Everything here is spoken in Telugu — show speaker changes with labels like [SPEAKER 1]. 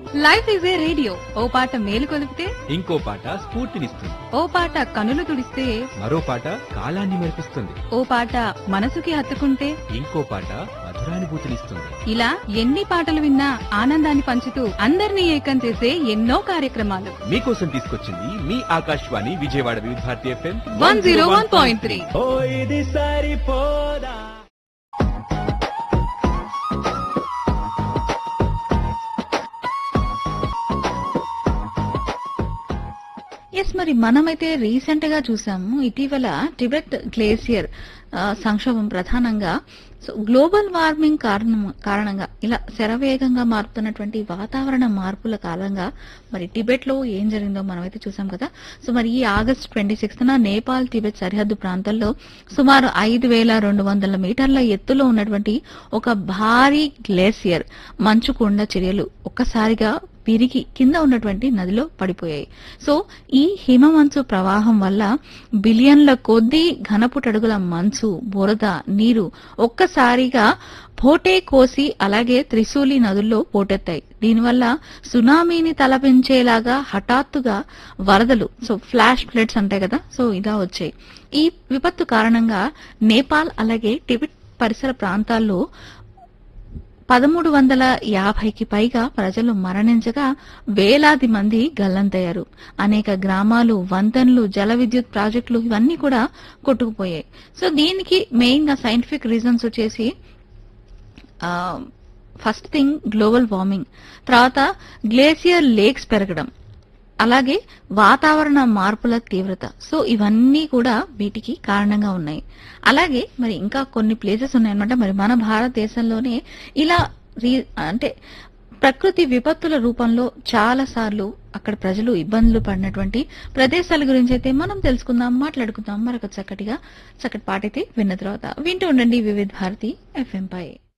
[SPEAKER 1] లైఫ్ ఈజ్ ఏ రేడియో ఓ పాట మేలు కొలిపితే
[SPEAKER 2] ఇంకో పాట స్ఫూర్తినిస్తుంది
[SPEAKER 1] ఓ పాట కనులు తుడిస్తే
[SPEAKER 2] మరో పాట కాలాన్ని మెరిపిస్తుంది
[SPEAKER 1] ఓ పాట మనసుకి హత్తుకుంటే
[SPEAKER 2] ఇంకో పాట మధురానుభూతినిస్తుంది
[SPEAKER 1] ఇలా ఎన్ని పాటలు విన్నా ఆనందాన్ని పంచుతూ అందరినీ ఏకం చేసే ఎన్నో కార్యక్రమాలు
[SPEAKER 2] మీకోసం తీసుకొచ్చింది మీ Akashvani Vijayawada Vividh Bharati FM
[SPEAKER 1] one zero one point three
[SPEAKER 2] ఓ ఇది సరిపోదా
[SPEAKER 3] ఎస్ మరి మనమైతే రీసెంట్ గా చూసాము ఇటీవల టిబెట్ గ్లేసియర్ ఆ, సంక్షోభం ప్రధానంగా సో గ్లోబల్ వార్మింగ్ కారణం కారణంగా ఇలా శరవేగంగా మారుతున్నటువంటి వాతావరణ మార్పుల కారణంగా మరి టిబెట్ లో ఏం జరిగిందో మనమైతే చూసాం కదా సో మరి ఈ August twenty sixth Nepal Tibet సరిహద్దు ప్రాంతాల్లో సుమారు ఐదు వేల రెండు వందల మీటర్ల ఎత్తులో ఉన్నటువంటి ఒక భారీ గ్లేసియర్ మంచు కొండ చర్యలు ఒక్కసారిగా విరిగి కింద ఉన్నటువంటి నదిలో పడిపోయాయి సో ఈ హిమమంచు ప్రవాహం వల్ల బిలియన్ల కొద్దీ ఘనపుటడుగుల మంచు బురద నీరు ఒక్కసారిగా పోటే కోసి అలాగే త్రిశూలి నదుల్లో పోటెత్తాయి దీనివల్ల సునామీని తలపించేలాగా హఠాత్తుగా వరదలు సో ఫ్లాష్ ఫ్లడ్స్ అంటాయి కదా సో ఇలా వచ్చాయి ఈ విపత్తు కారణంగా నేపాల్ అలాగే టిబెట్ పరిసర ప్రాంతాల్లో పదమూడు వందల యాభైకి పైగా ప్రజలు మరణించగా వేలాది మంది గల్లంతయ్యారు అనేక గ్రామాలు వంతెనలు జల విద్యుత్ ప్రాజెక్టులు ఇవన్నీ కూడా కొట్టుకుపోయాయి సో దీనికి మెయిన్ గా సైంటిఫిక్ రీజన్స్ వచ్చేసి ఫస్ట్ థింగ్ గ్లోబల్ వార్మింగ్ తర్వాత గ్లేసియర్ లేక్స్ పెరగడం అలాగే వాతావరణ మార్పుల తీవ్రత సో ఇవన్నీ కూడా వీటికి కారణంగా ఉన్నాయి అలాగే మరి ఇంకా కొన్ని ప్లేసెస్ ఉన్నాయన్నమాట మరి మన భారతదేశంలోనే ఇలా రీ- అంటే ప్రకృతి విపత్తుల రూపంలో చాలా సార్లు అక్కడ ప్రజలు ఇబ్బందులు పడినటువంటి ప్రదేశాల గురించి అయితే మనం తెలుసుకుందాం మాట్లాడుకుందాం మరొక చక్కటిగా చక్కటి పాట అయితే విన్న తర్వాత వింటూ ఉండండి వివిధ భారతి ఎఫ్ఎం పై